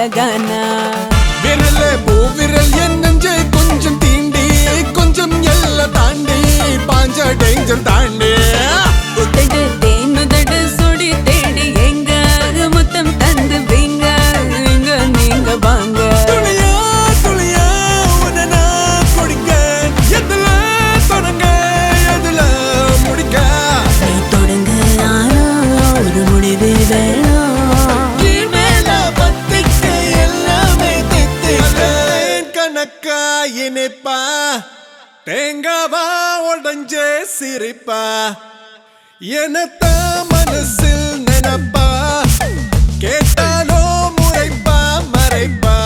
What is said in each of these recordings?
அழகானா விரலே பூ விரல் என் நெஞ்சை கொஞ்சம் தீண்டி கொஞ்சம் எல்லாம் தாண்டி பாஞ்ச டேஞ்சர் தாண்டி உதடு தேனுதடு சுடி தேடி எங்க முத்தம் தந்து வீங்க இங்க நீங்க வாங்க துளியா துளியா உன்னை நான் குடிக்க எதுல தொடங்க எதுல முடிக்க நீ தொடங்க நானும் ஒரு முடிவு வேணும் கீழ்மேல பத்திக்க எல்லாமே தித்திக்க கணக்கா இனிப்பா தேங்காவா உடஞ்சே சிரிப்பா எனத்த மனசில் நினைப்பா கேட்டாலோ முறைப்பா மறைப்பா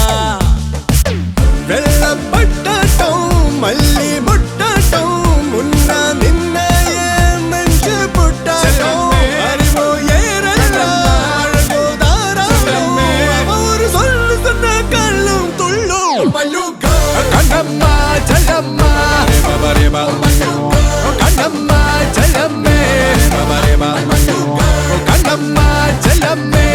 வெள்ளப்பட்டாட்டம் மல்லி முட்டாட்டம் முன்னா நின்ன என் நெஞ்சு புட்டாட்டம் அறிவோ ஏறலா அழகோ தாராளம் அவ ஒரு சொல்லு சொன்ன கல்லும் துள்ளும் கண்ணம்மா செல்லம்மா கண்ணம்மா செல்லம்மே கண்ணம்மா செல்லம்மே